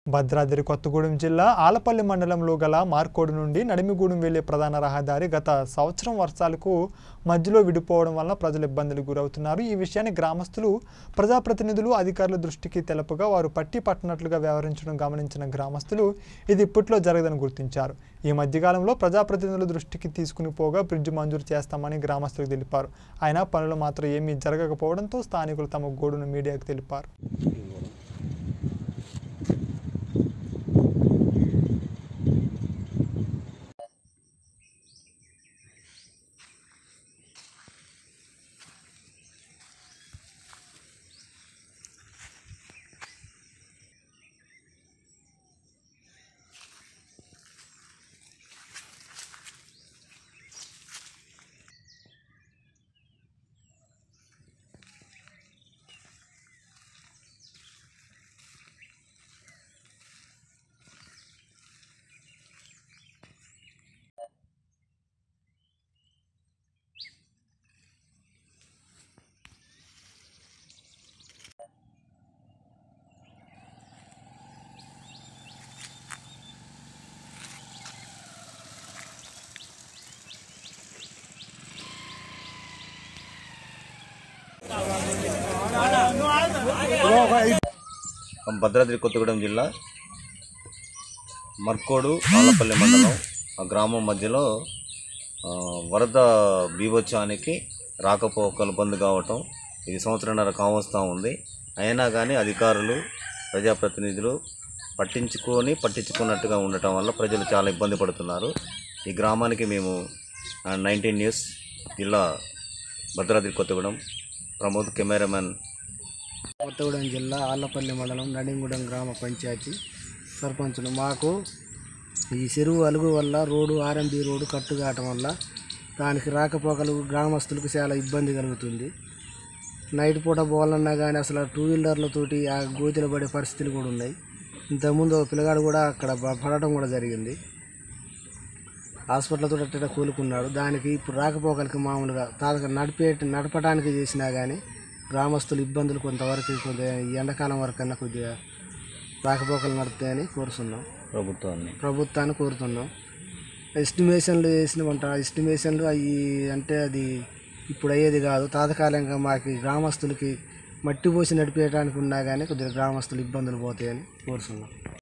భద్రాద్రి కొత్తగూడెం జిల్లా ఆలపల్లి మండలంలో గల మార్కోడు నుండి నడిమిగూడెం వెళ్లే ప్రధాన రహదారి గత సంవత్సరం వర్షాలకు మధ్యలో విడిపోవడం వలన ప్రజలు ఇబ్బందులు గురవుతున్నారు ఈ విషయాన్ని గ్రామస్తులు ప్రజాప్రతినిధులు అధికారుల దృష్టికి తెలపగా వారు పట్టి పట్టనట్లుగా వ్యవహరించడం గమనించిన గ్రామస్తులు ఇది ఇప్పట్లో జరగదని గుర్తించారు ఈ మధ్యకాలంలో ప్రజాప్రతినిధుల దృష్టికి తీసుకుని పోగా బ్రిడ్జ్ మంజూరు చేస్తామని గ్రామస్తులకు తెలిపారు అయినా పనులు మాత్రం ఏమీ జరగకపోవడంతో స్థానికులు తమ గోడును మీడియాకు తెలిపారు భద్రాద్రి కొత్తగూడెం జిల్లా మర్కోడు ఆలపల్లి మండలం ఆ గ్రామం మధ్యలో ఆ, వరద బీభత్సానికి రాకపోకలు బంద్ కావటం ఇది సంవత్సరంన్నర కావస్తూ ఉంది అయినా కానీ అధికారులు ప్రజాప్రతినిధులు పట్టించుకొని పట్టించుకున్నట్టుగా ఉండటం వల్ల ప్రజలు చాలా ఇబ్బంది పడుతున్నారు ఈ గ్రామానికి మేము నైన్టీన్ న్యూస్ జిల్లా భద్రాద్రి కొత్తగూడెం ప్రమోద్ కెమెరామెన్ కొత్తగూడెం జిల్లా ఆళ్ళపల్లి మండలం నడింగూడెం గ్రామ పంచాయతీ సర్పంచులు మాకు ఈ చెరువు అలుగు వల్ల రోడ్డు ఆర్ఎంబి రోడ్డు కట్టు కావటం వల్ల దానికి రాకపోకలు గ్రామస్తులకు చాలా ఇబ్బంది కలుగుతుంది నైట్ పూట పోవాలన్నా కానీ అసలు టూ వీలర్లతోటి ఆ గోతిలో పడే పరిస్థితులు కూడా ఉన్నాయి ఇంతకుముందు ఒక పిల్లగాడు కూడా అక్కడ ప- పడటం కూడా జరిగింది హాస్పిటల్తో అట్ట కూలుకున్నాడు దానికి ఇప్పుడు రాకపోకలకి మామూలుగా తాజాగా నడిపే నడపడానికి చేసినా కానీ గ్రామస్తులు ఇబ్బందులు కొంతవరకు కొద్దిగా ఈ ఎండాకాలం వరకు అన్నా కొద్దిగా రాకపోకలు నడుపుతాయని కోరుతున్నాం ప్రభుత్వాన్ని ప్రభుత్వాన్ని కోరుతున్నాం ఎస్టిమేషన్లు చేసినవంట ఎస్టిమేషన్లు అవి అంటే అది ఇప్పుడు అయ్యేది కాదు తాత్కాలికంగా మాకు గ్రామస్తులకి మట్టి పోసి నడిపేయడానికి ఉన్నా కానీ కొద్దిగా గ్రామస్తులు ఇబ్బందులు పోతాయని కోరుతున్నాం